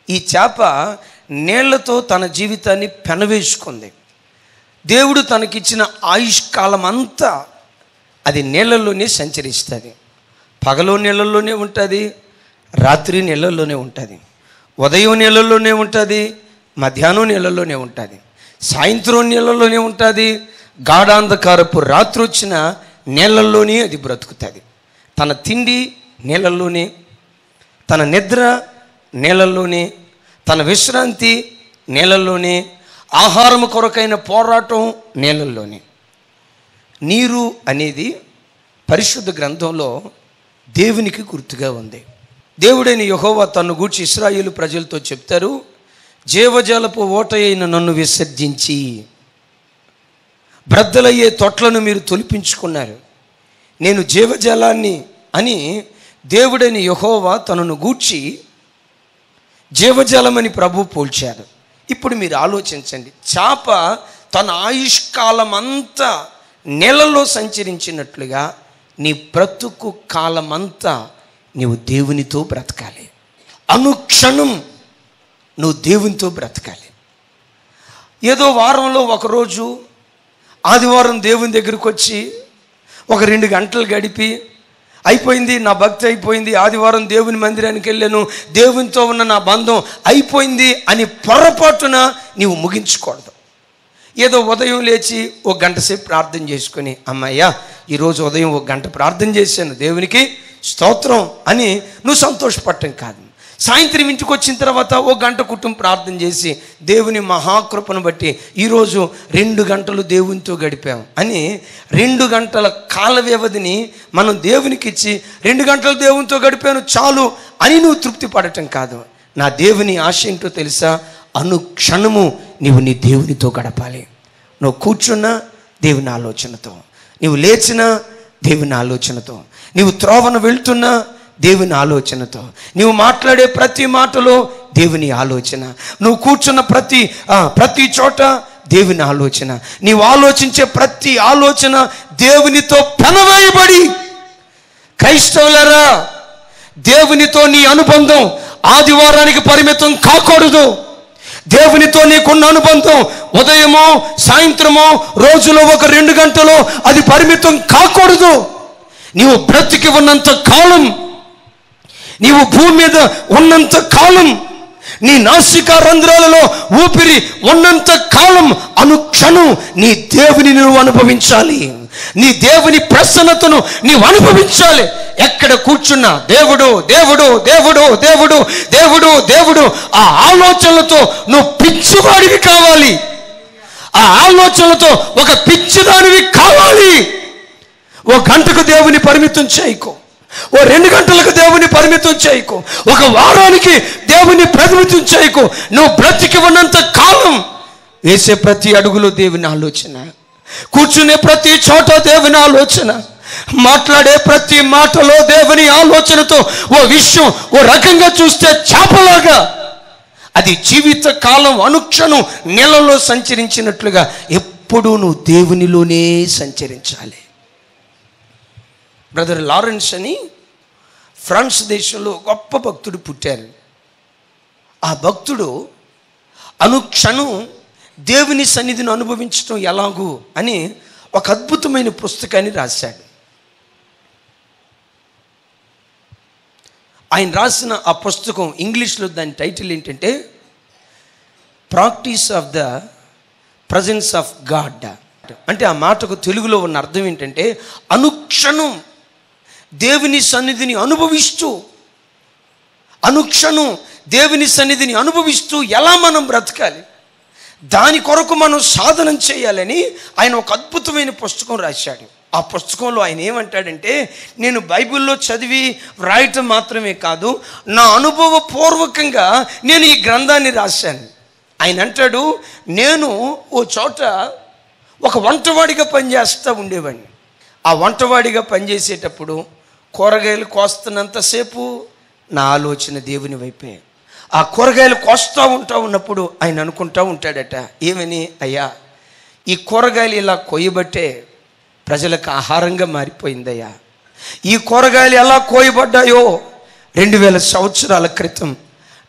ఈ చేప నీళ్లతో తన జీవితాన్ని పెనవేసుకుంది దేవుడు తనకిచ్చిన ఆయుష్కాలం అంతా అది నీళ్ళల్లోనే సంచరిస్తుంది పగలు నీళ్ళల్లోనే ఉంటుంది రాత్రి నీళ్ళల్లోనే ఉంటుంది ఉదయం నీళ్ళల్లోనే ఉంటుంది మధ్యాహ్నం నీళ్ళల్లోనే ఉంటుంది సాయంత్రం నీళ్ళల్లోనే ఉంటుంది గాఢాంధకారపు రాత్రి వచ్చిన నీళ్ళల్లోనే అది బ్రతుకుతుంది తన తిండి నీళ్ళల్లోనే తన నిద్ర నీళ్ళల్లోనే తన విశ్రాంతి నీళ్ళల్లోనే ఆహారం కొరకైన పోరాటం నీళ్ళల్లోనే నీరు అనేది పరిశుద్ధ గ్రంథంలో దేవునికి గుర్తుగా ఉంది దేవుడైన యహోవా తన్ను గూర్చి ఇస్రాయేలు ప్రజలతో చెప్తారు జీవజలపు ఓట అయిన నన్ను విసర్జించి బ్రద్దలయ్యే తొట్లను మీరు తొలిపించుకున్నారు నేను జీవజలాన్ని అని దేవుడైన యహోవా తనను గూర్చి జీవజలమని ప్రభు పోల్చారు ఇప్పుడు మీరు ఆలోచించండి చేప తన ఆయుష్కాలం అంతా నెలలో సంచరించినట్లుగా నీ బ్రతుకు కాలమంతా నీవు దేవునితో బ్రతకాలి అనుక్షణం నువ్వు దేవునితో బ్రతకాలి ఏదో వారంలో ఒకరోజు ఆదివారం దేవుని దగ్గరికి వచ్చి ఒక రెండు గంటలు గడిపి అయిపోయింది నా భక్తి అయిపోయింది ఆదివారం దేవుని మందిరానికి వెళ్ళాను దేవునితో ఉన్న నా బంధం అయిపోయింది అని పొరపాటున నీవు ముగించకూడదు ఏదో ఉదయం లేచి ఒక గంట సేపు ప్రార్థన చేసుకొని అమ్మయ్యా ఈరోజు ఉదయం ఒక గంట ప్రార్థన చేశాను దేవునికి స్తోత్రం అని నువ్వు సంతోషపడటం కాదు సాయంత్రం ఇంటికి వచ్చిన తర్వాత ఓ గంట కుటుంబం ప్రార్థన చేసి దేవుని మహాకృపను బట్టి ఈరోజు రెండు గంటలు దేవునితో గడిపాం అని రెండు గంటల కాల వ్యవధిని మనం దేవునికి ఇచ్చి రెండు గంటలు దేవునితో గడిపాను చాలు అని నువ్వు తృప్తి పడటం కాదు నా దేవుని ఆశ ఏంటో తెలుసా అనుక్షణము నీవు నీ దేవునితో గడపాలి నువ్వు కూర్చున్నా దేవుని ఆలోచనతో నీవు లేచినా దేవుని ఆలోచనతో నీవు త్రోవను వెళ్తున్నా దేవుని ఆలోచనతో నీవు మాట్లాడే ప్రతి మాటలో దేవుని ఆలోచన నువ్వు కూర్చున్న ప్రతి ఆ, ప్రతి చోట దేవుని ఆలోచన నీవు ఆలోచించే ప్రతి ఆలోచన దేవునితో పెనవేయబడి క్రైస్తవులరా దేవునితో నీ అనుబంధం ఆదివారానికి పరిమితం కాకూడదు దేవునితో నీకున్న అనుబంధం ఉదయమో సాయంత్రమో రోజులో ఒక రెండు గంటలో అది పరిమితం కాకూడదు నీవు బ్రతికి ఉన్నంత కాలం నీవు భూమి మీద ఉన్నంత కాలం నీ నాసిక రంధ్రాలలో ఊపిరి ఉన్నంత కాలం అనుక్షణం నీ దేవుని నువ్వు అనుభవించాలి నీ దేవుని ప్రసన్నతను నీవు అనుభవించాలి ఎక్కడ కూర్చున్నా దేవుడు దేవుడు దేవుడు దేవుడు దేవుడు దేవుడు ఆ ఆలోచనలతో నువ్వు పిచ్చివాడివి కావాలి ఆ ఆలోచనలతో ఒక పిచ్చిదానివి కావాలి ఓ గంటకు దేవుని పరిమితం చేయకు ఓ రెండు గంటలకు దేవుని పరిమితం చేయకు ఒక వారానికి దేవుని పరిమితం చేయకు నువ్వు బ్రతికి ఉన్నంత కాలం వేసే ప్రతి అడుగులో దేవుని ఆలోచన కూర్చునే ప్రతి చోట దేవుని ఆలోచన మాట్లాడే ప్రతి మాటలో దేవుని ఆలోచనతో ఓ విషయం ఓ రకంగా చూస్తే చేపలాగా అది జీవిత కాలం అనుక్షణం నెలలో సంచరించినట్లుగా ఎప్పుడూ నువ్వు దేవునిలోనే సంచరించాలి బ్రదర్ లారెన్స్ అని ఫ్రాన్స్ దేశంలో గొప్ప భక్తుడు పుట్టారు ఆ భక్తుడు అనుక్షణం దేవుని సన్నిధిని అనుభవించడం ఎలాగూ అని ఒక అద్భుతమైన పుస్తకాన్ని రాశాడు ఆయన రాసిన ఆ పుస్తకం ఇంగ్లీష్లో దాని టైటిల్ ఏంటంటే practice of the presence of God అంటే ఆ మాటకు తెలుగులో ఉన్న అర్థం ఏంటంటే అనుక్షణం దేవుని సన్నిధిని అనుభవిస్తూ అనుక్షణం దేవుని సన్నిధిని అనుభవిస్తూ ఎలా మనం బ్రతకాలి దాని కొరకు మనం సాధనం చేయాలని ఆయన ఒక అద్భుతమైన పుస్తకం రాశాడు ఆ పుస్తకంలో ఆయన ఏమంటాడంటే నేను బైబిల్లో చదివి వ్రాయటం మాత్రమే కాదు నా అనుభవపూర్వకంగా నేను ఈ గ్రంథాన్ని రాశాను ఆయన అంటాడు నేను ఓ చోట ఒక వంటవాడిగా పనిచేస్తూ ఉండేవాడిని ఆ వంటవాడిగా పనిచేసేటప్పుడు కూరగాయలు కోస్తున్నంతసేపు నా ఆలోచన దేవుని వైపే ఆ కూరగాయలు కోస్తూ ఉంటా ఉన్నప్పుడు ఆయన అనుకుంటా ఉంటాడట ఏమని అయ్యా ఈ కూరగాయలు ఇలా కొయ్యబట్టే ప్రజలకు ఆహారంగా మారిపోయిందయ్యా ఈ కూరగాయలు ఎలా కోయబడ్డాయో రెండు వేల సంవత్సరాల క్రితం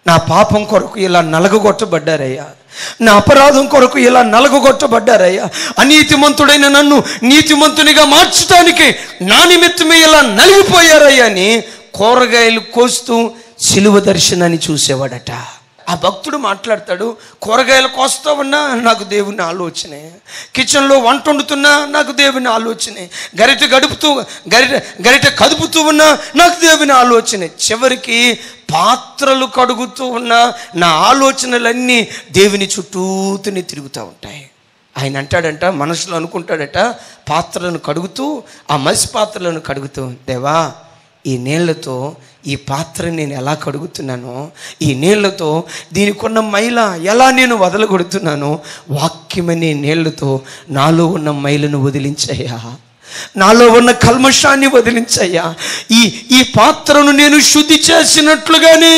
నా పాపం కొరకు ఇలా నలగగొట్టబడ్డారయ్యా నా అపరాధం కొరకు ఇలా నలగగొట్టబడ్డారయ్యా అనీతిమంతుడైన నన్ను నీతిమంతునిగా మార్చడానికి నా నిమిత్తమే ఇలా నలిగిపోయారయ్యా అని కూరగాయలు కోస్తూ సిలువ దర్శనాన్ని చూసేవాడట ఆ భక్తుడు మాట్లాడతాడు కూరగాయలు కోస్తా ఉన్నా నాకు దేవుని ఆలోచనే కిచెన్లో వంట వండుతున్నా నాకు దేవుని ఆలోచనే గరిటె గడుపుతూ గరిటె గరిటె కదుపుతూ ఉన్నా నాకు దేవుని ఆలోచనే చివరికి పాత్రలు కడుగుతూ ఉన్న నా ఆలోచనలన్నీ దేవుని చుట్టూతుని తిరుగుతూ ఉంటాయి ఆయన అంటాడంట మనసులో అనుకుంటాడట పాత్రలను కడుగుతూ ఆ మసి పాత్రలను కడుగుతూ దేవా ఈ నీళ్లతో ఈ పాత్రని నేను ఎలా కడుగుతున్నానో ఈ నీళ్లతో దీనికున్న మైల ఎలా నేను వదలగొడుతున్నానో వాక్యమనే నీళ్లతో నాలో ఉన్న మైలను వదిలించయ్యా నాలో ఉన్న కల్మషాన్ని వదిలించయ్యా ఈ ఈ పాత్రను నేను శుద్ధి చేసినట్లుగానే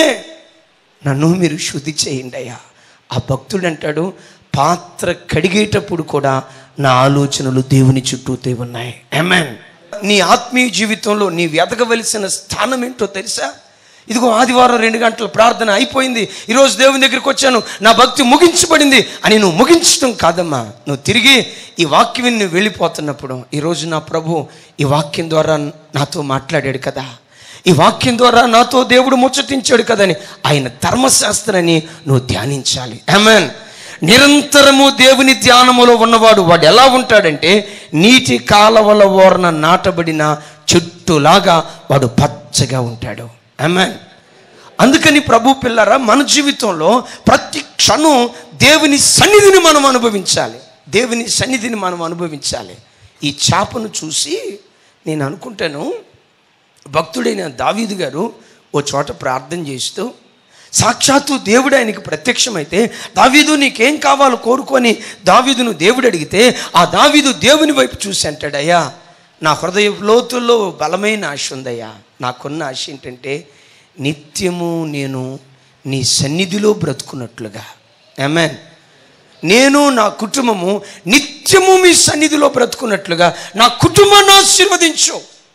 నన్ను మీరు శుద్ధి చేయండి అయ్యా ఆ భక్తుడు అంటాడు పాత్ర కడిగేటప్పుడు కూడా నా ఆలోచనలు దేవుని చుట్టూతే ఉన్నాయి అమెన్ నీ ఆత్మీయ జీవితంలో నీ వెతకవలసిన స్థానం ఏంటో తెలుసా ఇదిగో ఆదివారం రెండు గంటల ప్రార్థన అయిపోయింది ఈరోజు దేవుని దగ్గరికి వచ్చాను నా భక్తి ముగించబడింది అని నువ్వు ముగించడం కాదమ్మా నువ్వు తిరిగి ఈ వాక్యం నువ్వు వెళ్ళిపోతున్నప్పుడు ఈరోజు నా ప్రభు ఈ వాక్యం ద్వారా నాతో మాట్లాడాడు కదా ఈ వాక్యం ద్వారా నాతో దేవుడు ముచ్చటించాడు కదని ఆయన ధర్మశాస్త్రాన్ని నువ్వు ధ్యానించాలి ఆమెన్ నిరంతరము దేవుని ధ్యానములో ఉన్నవాడు వాడు ఎలా ఉంటాడంటే నీటి కాలవల ఓరన నాటబడిన చెట్టులాగా వాడు పచ్చగా ఉంటాడు ఆమెన్ అందుకని ప్రభు పిల్లరా మన జీవితంలో ప్రతి క్షణం దేవుని సన్నిధిని మనం అనుభవించాలి దేవుని సన్నిధిని మనం అనుభవించాలి ఈ చేపను చూసి నేను అనుకుంటాను భక్తుడైన దావీదు గారు ఓ చోట ప్రార్థన చేస్తూ సాక్షాత్తు దేవుడు ఆయనకి ప్రత్యక్షమైతే దావీదు నీకేం కావాలో కోరుకొని దావీదును దేవుడు అడిగితే ఆ దావీదు దేవుని వైపు చూసి అంటాడయ్యా నా హృదయ లోతుల్లో బలమైన ఆశ ఉందయ్యా నాకున్న ఆశ ఏంటంటే నిత్యము నేను నీ సన్నిధిలో బ్రతుకున్నట్లుగా ఆమెన్ నేను నా కుటుంబము నిత్యము మీ సన్నిధిలో బ్రతుకున్నట్లుగా నా కుటుంబాన్ని ఆశీర్వదించు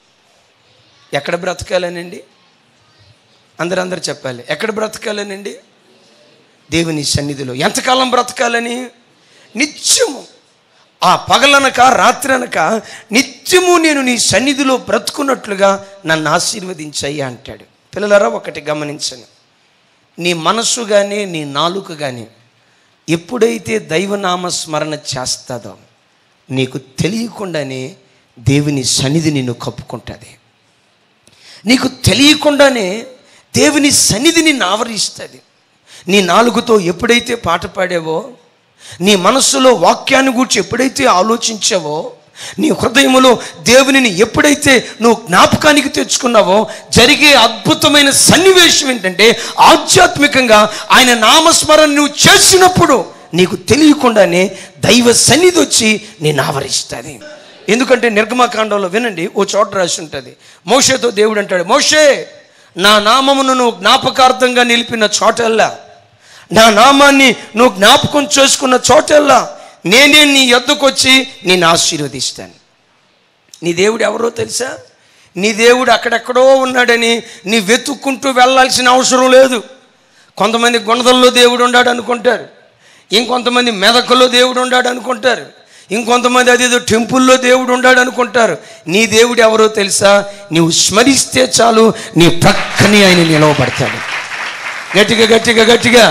ఎక్కడ బ్రతకాలనండి అందరు అందరు చెప్పాలి ఎక్కడ బ్రతకాలనండి దేవుని సన్నిధిలో ఎంతకాలం బ్రతకాలని నిత్యము ఆ పగలనక రాత్రనక నిత్యము నేను నీ సన్నిధిలో బ్రతుకున్నట్లుగా నన్ను ఆశీర్వదించయ్యా అంటాడు పిల్లలరా ఒకటి గమనించను నీ మనస్సు కానీ నీ నాలుక కానీ ఎప్పుడైతే దైవనామ స్మరణ చేస్తుందో నీకు తెలియకుండానే దేవుని సన్నిధి నిన్ను కప్పుకుంటుంది నీకు తెలియకుండానే దేవుని సన్నిధి నిన్ను ఆవరిస్తుంది నీ నాలుగుతో ఎప్పుడైతే పాట పాడావో నీ మనస్సులో వాక్యాన్ని గురించి ఎప్పుడైతే ఆలోచించావో నీ హృదయములో దేవునిని ఎప్పుడైతే నువ్వు జ్ఞాపకానికి తెచ్చుకున్నావో జరిగే అద్భుతమైన సన్నివేశం ఏంటంటే ఆధ్యాత్మికంగా ఆయన నామస్మరణ నువ్వు చేసినప్పుడు నీకు తెలియకుండానే దైవ సన్నిధి వచ్చి నేను ఆవరిస్తుంది ఎందుకంటే నిర్గమకాండంలో వినండి ఓ చోట రాసి ఉంటుంది మోషేతో దేవుడు అంటాడు మోషే నా నామమును నువ్వు జ్ఞాపకార్థంగా నిలిపిన చోటల్లా నా నామాన్ని నువ్వు జ్ఞాపకం చేసుకున్న చోటల్లా నేనే నీ యొద్దకు వచ్చి నేను ఆశీర్వదిస్తాను నీ దేవుడు ఎవరో తెలుసా నీ దేవుడు అక్కడెక్కడో ఉన్నాడని నీ వెతుక్కుంటూ వెళ్ళాల్సిన అవసరం లేదు కొంతమంది గుణదల్లో దేవుడు ఉన్నాడు అనుకుంటారు ఇంకొంతమంది మెదకులో దేవుడు ఉన్నాడు అనుకుంటారు ఇంకొంతమంది అదేదో టెంపుల్లో దేవుడు ఉన్నాడు అనుకుంటారు నీ దేవుడు ఎవరో తెలుసా నీవు స్మరిస్తే చాలు నీ ప్రక్కని ఆయన నిలవబడతాడు గట్టిగా గట్టిగా గట్టిగా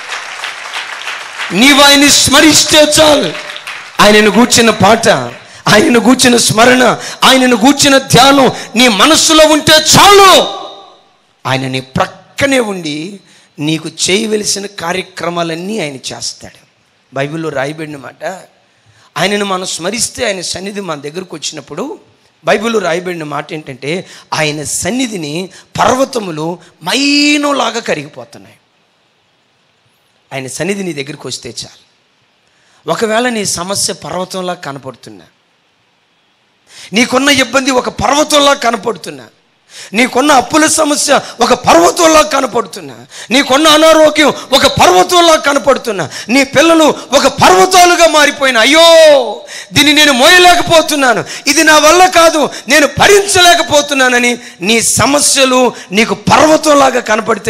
నీవు ఆయన్ని స్మరిస్తే చాలు ఆయనను గూర్చిన పాట ఆయనను గూర్చిన స్మరణ ఆయనను గూర్చిన ధ్యానం నీ మనస్సులో ఉంటే చాలు ఆయన నీ ప్రక్కనే ఉండి నీకు చేయవలసిన కార్యక్రమాలన్నీ ఆయన చేస్తాడు బైబిల్లో రాయబడిన మాట ఆయనను మనం స్మరిస్తే ఆయన సన్నిధి మన దగ్గరకు వచ్చినప్పుడు బైబిల్లో రాయబడిన మాట ఏంటంటే ఆయన సన్నిధిని పర్వతములు మైనలాగా కరిగిపోతున్నాయి ఆయన సన్నిధి నీ దగ్గరికి వస్తే చాలు ఒకవేళ నీ సమస్య పర్వతంలా కనపడుతున్నా నీకున్న ఇబ్బంది ఒక పర్వతంలా కనపడుతున్నా నీకున్న అప్పుల సమస్య ఒక పర్వతంలా కనపడుతున్నా నీకున్న అనారోగ్యం ఒక పర్వతంలా కనపడుతున్నా నీ పిల్లలు ఒక పర్వతాలుగా మారిపోయిన అయ్యో దీన్ని నేను మోయలేకపోతున్నాను ఇది నా వల్ల కాదు నేను భరించలేకపోతున్నానని నీ సమస్యలు నీకు పర్వతంలాగా కనపడితే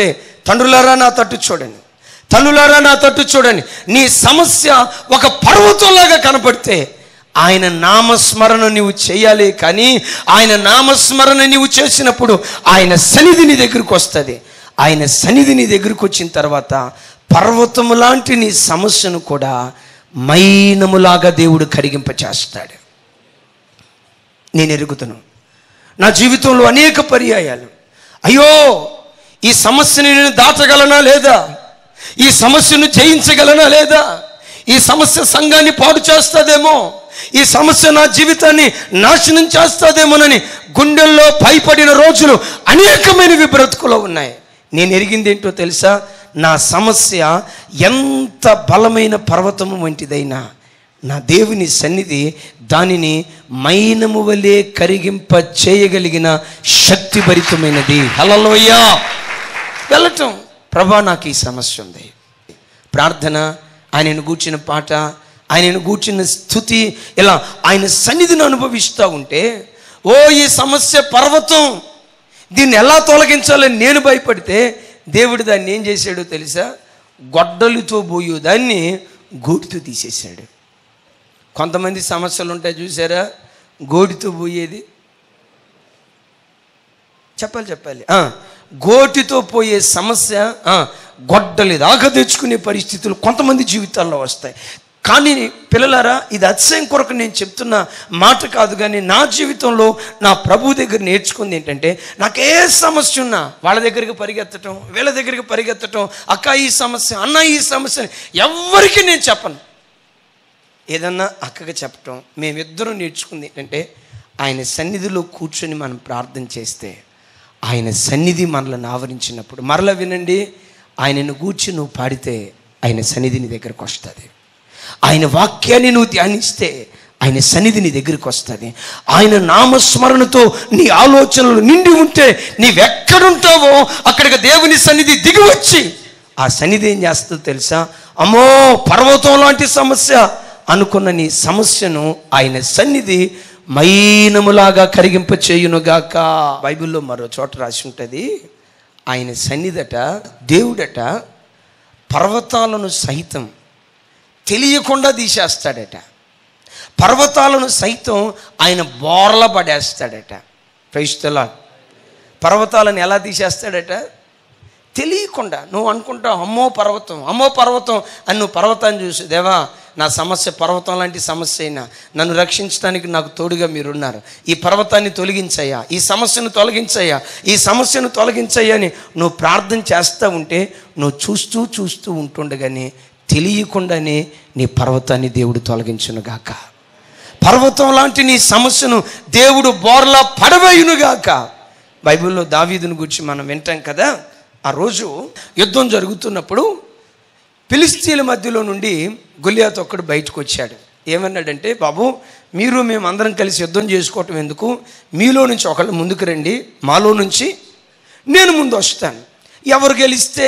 తండ్రులారా నా తట్టు చూడండి తల్లులారా నా తట్టు చూడండి నీ సమస్య ఒక పర్వతంలాగా కనపడితే ఆయన నామస్మరణ నీవు చేయాలి కానీ ఆయన నామస్మరణ నీవు చేసినప్పుడు ఆయన సన్నిధి నీ దగ్గరికి వస్తుంది ఆయన సన్నిధి నీ దగ్గరికి వచ్చిన తర్వాత పర్వతము లాంటి నీ సమస్యను కూడా మైనములాగా దేవుడు కరిగింపచేస్తాడు నేను ఎరుగుతున్నాను నా జీవితంలో అనేక పర్యాయాలు అయ్యో ఈ సమస్యని నేను దాచగలనా లేదా ఈ సమస్యను జయించగలనా లేదా ఈ సమస్య సంఘాన్ని పాడు చేస్తుందేమో ఈ సమస్య నా జీవితాన్ని నాశనం చేస్తుందేమోనని గుండెల్లో భయపడిన రోజులు అనేకమైనవి బ్రతుకులో ఉన్నాయి నేను ఎరిగింది ఏంటో తెలుసా నా సమస్య ఎంత బలమైన పర్వతము వంటిదైనా నా దేవుని సన్నిధి దానిని మైనము వలె కరిగింప చేయగలిగిన శక్తిభరితమైనది హలలోయ వెళ్ళటం ప్రభా నాకు ఈ సమస్య ఉంది ప్రార్థన ఆయనను గూర్చిన పాట ఆయనను గూర్చిన స్థుతి ఇలా ఆయన సన్నిధిని అనుభవిస్తూ ఉంటే ఓ ఈ సమస్య పర్వతం దీన్ని ఎలా తొలగించాలని నేను భయపడితే దేవుడు దాన్ని ఏం చేశాడో తెలుసా గొడ్డలితో పోయు దాన్ని గూటితో తీసేశాడు కొంతమంది సమస్యలు ఉంటాయి చూసారా గోటితో పోయేది చెప్పాలి చెప్పాలి ఆ, గోటితో పోయే సమస్య ఆ, గొడ్డలి దాకా తెచ్చుకునే పరిస్థితులు కొంతమంది జీవితాల్లో వస్తాయి కానీ పిల్లలారా ఇది అతిశయం కొరకు నేను చెప్తున్న మాట కాదు కానీ నా జీవితంలో నా ప్రభు దగ్గర నేర్చుకుంది ఏంటంటే నాకు ఏ సమస్య ఉన్నా వాళ్ళ దగ్గరికి పరిగెత్తటం వీళ్ళ దగ్గరికి పరిగెత్తటం అక్క ఈ సమస్య అన్న ఈ సమస్య ఎవ్వరికీ నేను చెప్పను ఏదన్నా అక్కగా చెప్పటం మేమిద్దరం నేర్చుకుంది ఏంటంటే ఆయన సన్నిధిలో కూర్చొని మనం ప్రార్థన చేస్తే ఆయన సన్నిధి మనల్ని ఆవరించినప్పుడు మరల వినండి ఆయనను కూర్చి నువ్వు పాడితే ఆయన సన్నిధి నీ దగ్గరకు వస్తుంది ఆయన వాక్యాన్ని నువ్వు ధ్యానిస్తే ఆయన సన్నిధి నీ దగ్గరికి వస్తుంది ఆయన నామస్మరణతో నీ ఆలోచనలు నిండి ఉంటే నీవెక్కడుంటావో అక్కడికి దేవుని సన్నిధి దిగి వచ్చి ఆ సన్నిధి ఏం చేస్తుందో తెలుసా అమ్మో పర్వతం లాంటి సమస్య అనుకున్న నీ సమస్యను ఆయన సన్నిధి మైనములాగా కరిగింప చేయునుగాక బైబిల్లో మరో చోట రాసి ఉంటుంది ఆయన సన్నిధట దేవుడట పర్వతాలను సహితం తెలియకుండా తీసేస్తాడట పర్వతాలను సైతం ఆయన బోర్ల పడేస్తాడట క్రైస్తలా పర్వతాలను ఎలా తీసేస్తాడట తెలియకుండా నువ్వు అనుకుంటావు అమ్మో పర్వతం అమ్మో పర్వతం అని నువ్వు పర్వతాన్ని చూసి దేవా నా సమస్య పర్వతం లాంటి సమస్య అయినా నన్ను రక్షించడానికి నాకు తోడుగా మీరున్నారు ఈ పర్వతాన్ని తొలగించయ్యా ఈ సమస్యను తొలగించయ్యా ఈ సమస్యను తొలగించయ్యా అని నువ్వు ప్రార్థన చేస్తూ ఉంటే నువ్వు చూస్తూ చూస్తూ ఉంటుండగానే తెలియకుండానే నీ పర్వతాన్ని దేవుడు తొలగించునుగాక పర్వతం లాంటి నీ సమస్యను దేవుడు బోర్లా పడవేయునుగాక బైబిల్లో దావీదుని గురించి మనం వింటాం కదా ఆ రోజు యుద్ధం జరుగుతున్నప్పుడు ఫిలిస్తీన్ల మధ్యలో నుండి గొలియాత్ ఒక్కడు బయటకు వచ్చాడు ఏమన్నాడంటే బాబు మీరు మేము అందరం కలిసి యుద్ధం చేసుకోవటం ఎందుకు మీలో నుంచి ఒకళ్ళు ముందుకు రండి మాలో నుంచి నేను ముందు వస్తాను ఎవరు గెలిస్తే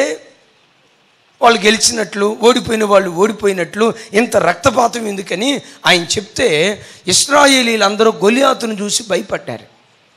వాళ్ళు గెలిచినట్లు ఓడిపోయిన వాళ్ళు ఓడిపోయినట్లు ఇంత రక్తపాతం ఎందుకని ఆయన చెప్తే ఇస్రాయేలీలందరూ గొలియాతును చూసి భయపడ్డారు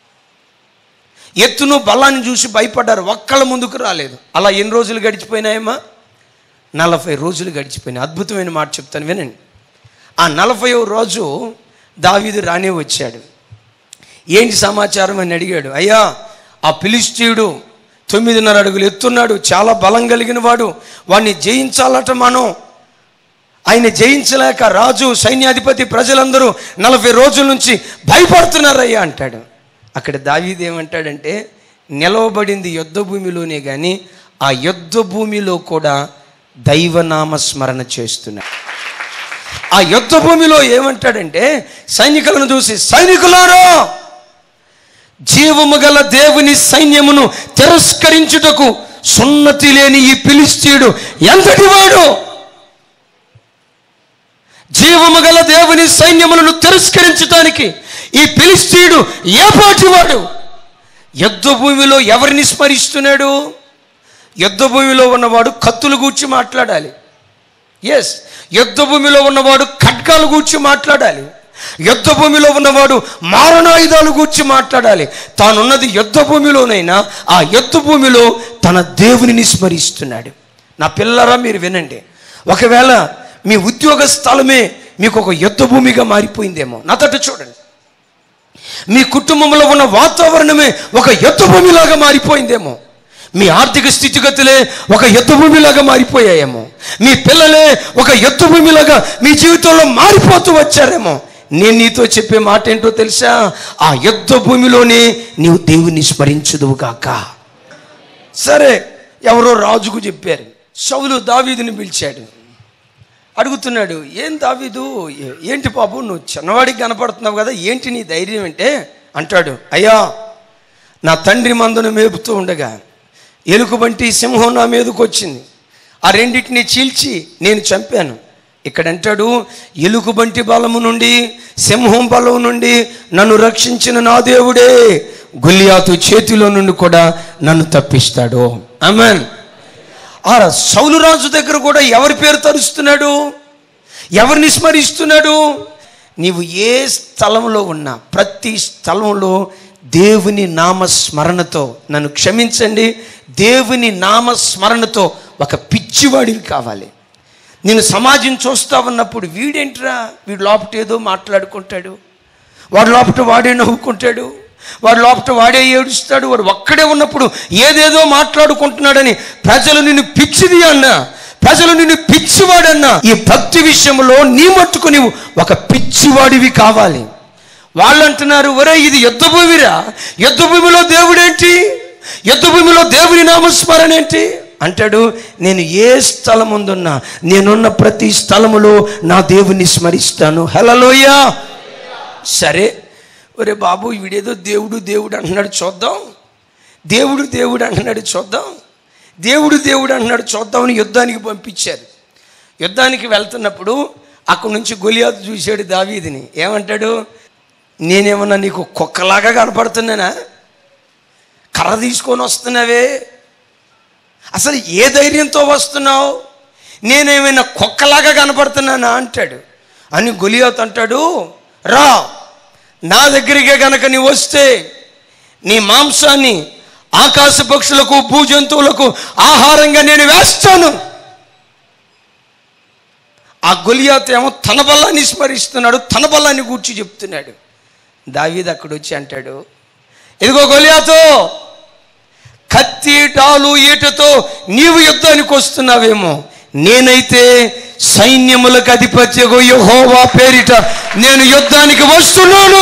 ఎత్తును బలాన్ని చూసి భయపడ్డారు ఒక్కళ్ళ ముందుకు రాలేదు అలా ఎన్ని రోజులు గడిచిపోయినాయమ్మా నలభై రోజులు గడిచిపోయినాయి అద్భుతమైన మాట చెప్తాను వినండి ఆ నలభై రోజు దావీదు రానే వచ్చాడు ఏంటి సమాచారం అని అడిగాడు అయ్యా ఆ పిలిస్తీయుడు తొమ్మిదిన్నర అడుగులు ఎత్తున్నాడు చాలా బలం కలిగిన వాడు వాడిని జయించాలట మనం ఆయన జయించలేక రాజు సైన్యాధిపతి ప్రజలందరూ నలభై రోజుల నుంచి భయపడుతున్నారయ్యా అంటాడు అక్కడ దావీదు ఏమంటాడంటే నిలవబడింది యుద్ధ భూమిలోనే కానీ ఆ యుద్ధ భూమిలో కూడా దైవనామ స్మరణ చేస్తున్నాడు ఆ యుద్ధ భూమిలో ఏమంటాడంటే సైనికులను చూసి సైనికులారా జీవము గల దేవుని సైన్యమును తిరస్కరించుటకు సున్నతి లేని ఈ పిలిస్తీయుడు ఎంతటి వాడు జీవము గల దేవుని సైన్యములను తిరస్కరించడానికి ఈ పిలిస్తీయుడు ఏ పాటివాడు యుద్ధ భూమిలో ఎవరిని స్మరిస్తున్నాడు యుద్ధ భూమిలో ఉన్నవాడు కత్తులు గూర్చి మాట్లాడాలి ఎస్ యుద్ధ భూమిలో ఉన్నవాడు ఖడ్గాలు గూర్చి మాట్లాడాలి యుద్ధ భూమిలో ఉన్నవాడు మారణాయుధాలు గూర్చి మాట్లాడాలి తానున్నది యుద్ధ భూమిలోనైనా ఆ యుద్ధ భూమిలో తన దేవునిని స్మరిస్తున్నాడు నా పిల్లరా మీరు వినండి ఒకవేళ మీ ఉద్యోగ స్థలమే మీకు ఒక యుద్ధ భూమిగా మారిపోయిందేమో నా తట్టు చూడండి మీ కుటుంబంలో ఉన్న వాతావరణమే ఒక యుద్ధ భూమిలాగా మారిపోయిందేమో మీ ఆర్థిక స్థితిగతులే ఒక యుద్ధ భూమిలాగా మారిపోయాయేమో మీ పిల్లలే ఒక యుద్ధ భూమిలాగా మీ జీవితంలో మారిపోతూ వచ్చారేమో నేను నీతో చెప్పే మాట ఏంటో తెలుసా ఆ యుద్ధ భూమిలోనే నీవు దేవుని స్మరించుదువు గాక సరే ఎవరో రాజుకు చెప్పారు సౌలు దావీదుని పిలిచాడు అడుగుతున్నాడు ఏం దావీదు ఏ- ఏంటి బాబు నువ్వు చిన్నవాడికి కనపడుతున్నావు కదా ఏంటి నీ ధైర్యం అంటే అంటాడు అయ్యా నా తండ్రి మందును మేపుతూ ఉండగా ఎలుకబంటి సింహం నా మీదకు వచ్చింది ఆ రెండింటిని చీల్చి నేను చంపాను ఇక్కడ అంటాడు ఎలుకబంటి బలము నుండి సింహం బలము నుండి నన్ను రక్షించిన నా దేవుడే గుల్యాతు చేతిలో నుండి కూడా నన్ను తప్పిస్తాడు ఆమెన్ ఆ సౌలు రాజు దగ్గర కూడా ఎవరి పేరు తరుస్తున్నాడు ఎవరిని స్మరిస్తున్నాడు నీవు ఏ స్థలంలో ఉన్నా ప్రతి స్థలంలో దేవుని నామ స్మరణతో నన్ను క్షమించండి దేవుని నామ స్మరణతో ఒక పిచ్చివాడివి కావాలి నేను సమాజం చూస్తా ఉన్నప్పుడు వీడేంట్రా వీడు లోపట ఏదో మాట్లాడుకుంటాడు వాడు లోపట వాడే నవ్వుకుంటాడు వాడు లోపట వాడే ఏడుస్తాడు వాడు ఒక్కడే ఉన్నప్పుడు ఏదేదో మాట్లాడుకుంటున్నాడని ప్రజలు నిన్ను పిచ్చిది అన్నా ప్రజలు నిన్ను పిచ్చివాడన్నా ఈ భక్తి విషయంలో నీ మట్టుకు నీవు ఒక పిచ్చివాడివి కావాలి వాళ్ళు అంటున్నారు ఒరే ఇది యుద్ధ భూమిరా యుద్ధ భూమిలో దేవుడేంటి యుద్ధ భూమిలో దేవుని నామస్మరణ ఏంటి అంటాడు నేను ఏ స్థలం ఉందున్నా నేనున్న ప్రతి స్థలములో నా దేవుని స్మరిస్తాను హలలోయ సరే ఒరే బాబు వీడేదో దేవుడు దేవుడు అంటున్నాడు చూద్దాం దేవుడు దేవుడు అంటున్నాడు చూద్దాం దేవుడు దేవుడు అంటున్నాడు చూద్దామని యుద్ధానికి పంపించారు యుద్ధానికి వెళ్తున్నప్పుడు అక్కడి నుంచి గొలియాతు చూశాడు దావీదిని ఏమంటాడు నేనేమన్నా నీకు కుక్కలాగా కనపడుతున్నానా కర్ర తీసుకొని వస్తున్నావే అసలు ఏ ధైర్యంతో వస్తున్నావు నేనేమైనా కుక్కలాగా కనపడుతున్నానా అంటాడు అని గొలియాత్ అంటాడు రా నా దగ్గరికే గనక నీ వస్తే నీ మాంసాన్ని ఆకాశ పక్షులకు భూజంతువులకు ఆహారంగా నేను వేస్తాను ఆ గొలియాత్ ఏమో తన బలాన్ని స్మరిస్తున్నాడు తన బలాన్ని గూర్చి చెప్తున్నాడు దావీద్ అక్కడ వచ్చి అంటాడు ఇదిగో గొలియాతో కత్తి డాలు ఈటతో నీవు యుద్ధానికి వస్తున్నావేమో నేనైతే సైన్యములకు అధిపత్యగు యెహోవా పేరిట నేను యుద్ధానికి వస్తున్నాను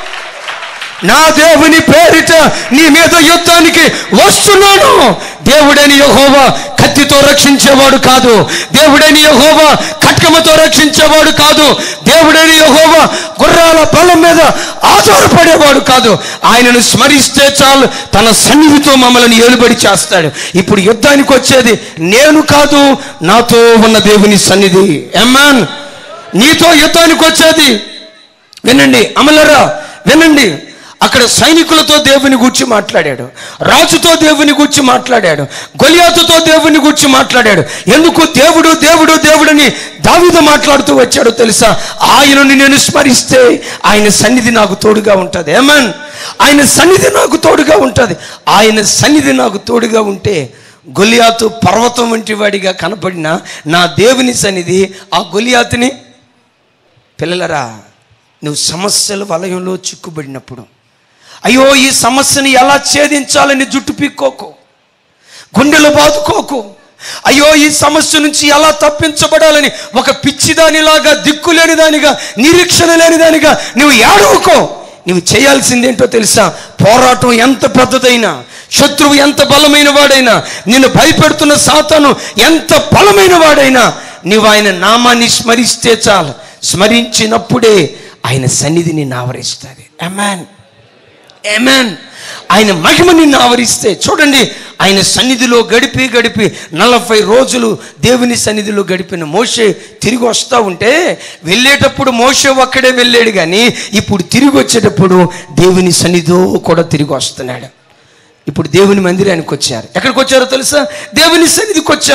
నా దేవుని పేరిట నీ మీద యుద్ధానికి వస్తున్నాను దేవుడని యహోవా కత్తితో రక్షించేవాడు కాదు దేవుడని యహోవా ఖడ్గముతో రక్షించేవాడు కాదు దేవుడని యహోవా గుర్రాల బలం మీద ఆధారపడేవాడు కాదు ఆయనను స్మరిస్తే చాలు తన సన్నిధితో మమ్మల్ని ఏలుబడి చేస్తాడు ఇప్పుడు యుద్ధానికి వచ్చేది నేను కాదు నాతో ఉన్న దేవుని సన్నిధి ఎమ్మాన్ నీతో యుద్ధానికి వచ్చేది వినండి అమలరా వినండి అక్కడ సైనికులతో దేవుని గూర్చి మాట్లాడాడు రాజుతో దేవుని గూర్చి మాట్లాడాడు గొలియాతుతో దేవుని గూర్చి మాట్లాడాడు ఎందుకు దేవుడు దేవుడు దేవుడని దావిద మాట్లాడుతూ వచ్చాడో తెలుసా ఆయనని నేను స్మరిస్తే ఆయన సన్నిధి నాకు తోడుగా ఉంటుంది ఏమన్ ఆయన సన్నిధి నాకు తోడుగా ఉంటుంది ఆయన సన్నిధి నాకు తోడుగా ఉంటే గొలియాతు పర్వతం వంటి వాడిగా కనపడిన నా దేవుని సన్నిధి ఆ గొలియాతుని పిల్లలరా నువ్వు సమస్యల వలయంలో చిక్కుబడినప్పుడు అయ్యో ఈ సమస్యని ఎలా ఛేదించాలని జుట్టు పీక్కోకు గుండెలు బాదుకోకు అయ్యో ఈ సమస్య నుంచి ఎలా తప్పించబడాలని ఒక పిచ్చిదానిలాగా దిక్కులేని దానిగా నిరీక్షణ లేని దానిగా నువ్వు ఏడవకో నువ్వు చేయాల్సిందేంటో తెలుసా పోరాటం ఎంత పెద్దదైనా శత్రువు ఎంత బలమైన వాడైనా నిన్ను భయపెడుతున్న సాతాను ఎంత బలమైన వాడైనా నీవు ఆయన నామాన్ని స్మరిస్తే చాలు స్మరించినప్పుడే ఆయన సన్నిధి నిన్ను ఆవరిస్తుంది అమాన్ ఎమెన్ ఆయన మహిమ నిన్ను ఆవరిస్తే చూడండి ఆయన సన్నిధిలో గడిపి గడిపి నలభై రోజులు దేవుని సన్నిధిలో గడిపిన మోషే తిరిగి వస్తూ ఉంటే వెళ్ళేటప్పుడు మోషే ఒక్కడే వెళ్ళాడు కానీ ఇప్పుడు తిరిగి వచ్చేటప్పుడు దేవుని సన్నిధిలో కూడా తిరిగి వస్తున్నాడు ఇప్పుడు దేవుని మందిరానికి వచ్చారు ఎక్కడికి వచ్చారో తెలుసా దేవుని సన్నిధికి వచ్చారు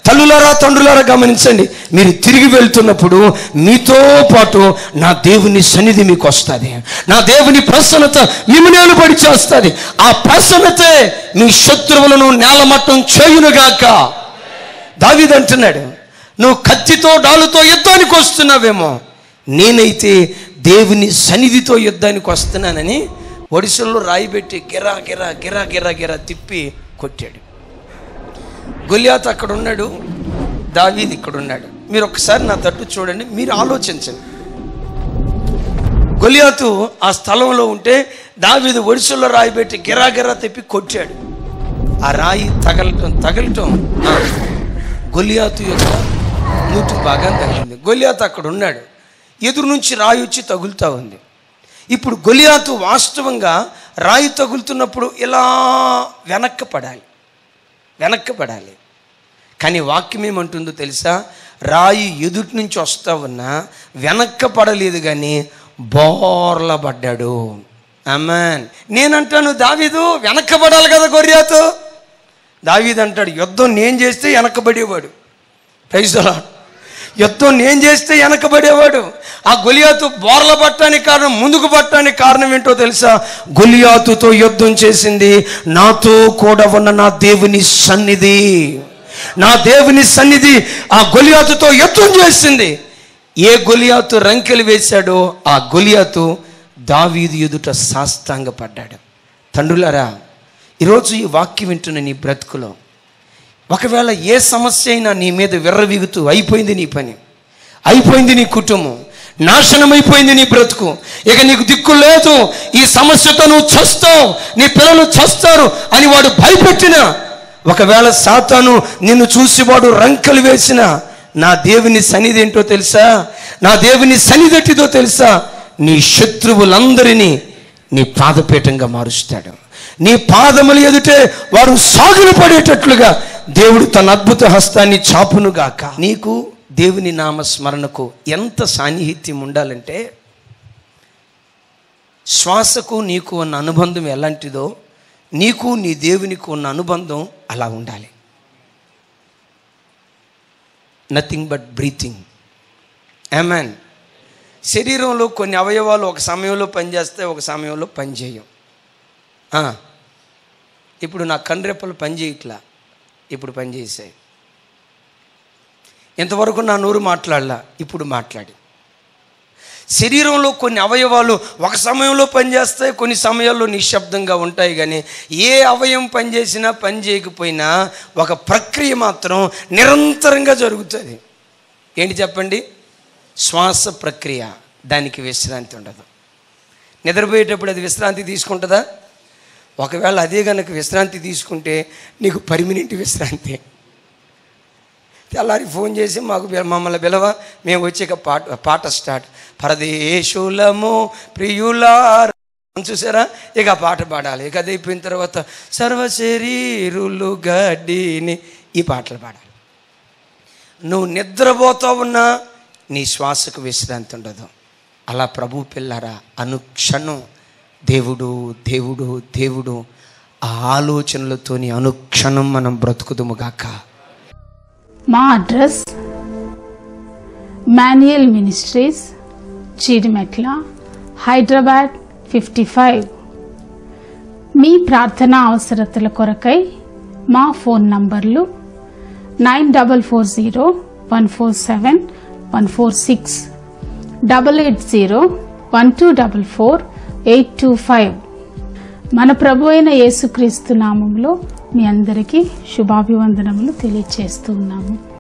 తల్లులారా తండ్రులారా గమనించండి మీరు తిరిగి వెళ్తున్నప్పుడు మీతో పాటు నా దేవుని సన్నిధి మీకు వస్తుంది నా దేవుని ప్రసన్నత మిమ్మల్ని పడి చేస్తుంది ఆ ప్రసన్నతే మీ శత్రువులను నేలమట్టం చేయునుగాక దావీదు అంటున్నాడు నువ్వు కత్తితో డాలుతో యుద్ధానికి వస్తున్నావేమో నేనైతే దేవుని సన్నిధితో యుద్ధానికి వస్తున్నానని ఒడిశల్లో రాయి పెట్టి గిరా గిరా గిరా గిరా గిరా తిప్పి కొట్టాడు గొలియాత్ అక్కడ ఉన్నాడు దావీద్ ఇక్కడ ఉన్నాడు మీరు ఒకసారి నా తట్టు చూడండి మీరు ఆలోచించండి గొలియాతు ఆ స్థలంలో ఉంటే దావీదు ఒడిశల్లో రాయి పెట్టి గిరా గిరా తిప్పి కొట్టాడు ఆ రాయి తగలటం తగలటం ఆ, గొలియాతు యొక్క మూతి బాగా తగిలింది గొలియాతు అక్కడ ఉన్నాడు ఎదురు నుంచి రాయి వచ్చి తగులుతూ ఉంది ఇప్పుడు గొలియాతు వాస్తవంగా రాయి తగులుతున్నప్పుడు ఇలా వెనక్కి పడాలి వెనక్కి పడాలి కానీ వాక్యం ఏమంటుందో తెలుసా రాయి ఎదుటి నుంచి వస్తా ఉన్నా వెనక్క పడలేదు కానీ బోర్ల పడ్డాడు అమ్మాన్ నేనంటాను దావీదు వెనక్క పడాలి కదా గొర్రెతో దావీదు అంటాడు యుద్ధం నేను చేస్తే వెనకబడేవాడు ప్రైజలా యుద్ధం నేను చేస్తే వెనకబడేవాడు ఆ గొలియాతు బోర్ల పట్టడానికి కారణం ముందుకు పట్టడానికి కారణం ఏంటో తెలుసా గొలియాతుతో యుద్ధం చేసింది నాతో కూడా ఉన్న నా దేవుని సన్నిధి నా దేవుని సన్నిధి ఆ గొలియాతుతో యుద్ధం చేసింది ఏ గొలియాతు రంకెలు వేశాడో ఆ గొలియాతు దావీదు ఎదుట సాష్టాంగ పడ్డాడు తండ్రులారా ఈరోజు ఈ వాక్యం వింటున్న నీ బ్రతుకులో ఒకవేళ ఏ సమస్య అయినా నీ మీద విర్రవీగుతూ అయిపోయింది నీ పని అయిపోయింది నీ కుటుంబం నాశనం అయిపోయింది నీ బ్రతుకు ఇక నీకు దిక్కు లేదు ఈ సమస్యతో నువ్వు చస్తావు నీ పిల్లలు చస్తారు అని వాడు భయపెట్టిన ఒకవేళ సాతాను నిన్ను చూసి వాడు రంకెలు వేసిన నా దేవుని సన్నిధి ఏంటో తెలుసా నా దేవుని సన్నిధి ఎట్టిదో తెలుసా నీ శత్రువులందరినీ నీ పాదపీఠంగా మారుస్తాడు నీ పాదములు ఎదుటే వారు సాగులు పడేటట్లుగా దేవుడు తన అద్భుత హస్తాన్ని చాపునుగాక నీకు దేవుని నామ స్మరణకు ఎంత సాన్నిహిత్యం ఉండాలంటే శ్వాసకు నీకు ఉన్న అనుబంధం ఎలాంటిదో నీకు నీ దేవునికి ఉన్న అనుబంధం అలా ఉండాలి నథింగ్ బట్ బ్రీతింగ్ ఏమాన్ శరీరంలో కొన్ని అవయవాలు ఒక సమయంలో పనిచేస్తాయి ఒక సమయంలో పనిచేయం ఆ, ఇప్పుడు నా కండ్రెప్పలు పనిచేయట్లా ఇప్పుడు పనిచేసాయి ఇంతవరకు నా నోరు మాట్లాడలా ఇప్పుడు మాట్లాడి శరీరంలో కొన్ని అవయవాలు ఒక సమయంలో పనిచేస్తాయి కొన్ని సమయాల్లో నిశ్శబ్దంగా ఉంటాయి కానీ ఏ అవయవం పనిచేసినా పని చేయకపోయినా ఒక ప్రక్రియ మాత్రం నిరంతరంగా జరుగుతుంది ఏంటి చెప్పండి శ్వాస ప్రక్రియ దానికి విశ్రాంతి ఉండదు నిద్రపోయేటప్పుడు అది విశ్రాంతి తీసుకుంటుందా ఒకవేళ అదే కనుక విశ్రాంతి తీసుకుంటే నీకు పర్మినెంట్ విశ్రాంతి తెల్లారి ఫోన్ చేసి మాకు పిల- మమ్మల్ని పిలవ మేము వచ్చాక పాట పాట స్టార్ట్ పరదేశులము ప్రియులార చూసారా ఇక ఆ పాట పాడాలి ఇక అది అయిపోయిన తర్వాత సర్వశరీరులు గడ్డిని ఈ పాటలు పాడాలి నువ్వు నిద్రపోతా ఉన్నా నీ శ్వాసకు విశ్రాంతి ఉండదు అలా ప్రభు పిల్లరా అనుక్షణం దేవుడు దేవుడు దేవుడు ఆ ఆలోచనలతోని అనుక్షణం మనం బ్రతుకుదుముగాక మా address Manuel ministries Cheedimetla Hyderabad fifty five మీ ప్రార్థన అవసరతల కొరకై మా ఫోన్ నంబర్లు nine double four zero one four seven one four six double eight zero one two double four eight two five మన ప్రభు అయిన యేసుక్రీస్తు నామంలో మీ అందరికీ శుభాభివందనములు తెలియచేస్తూ ఉన్నాము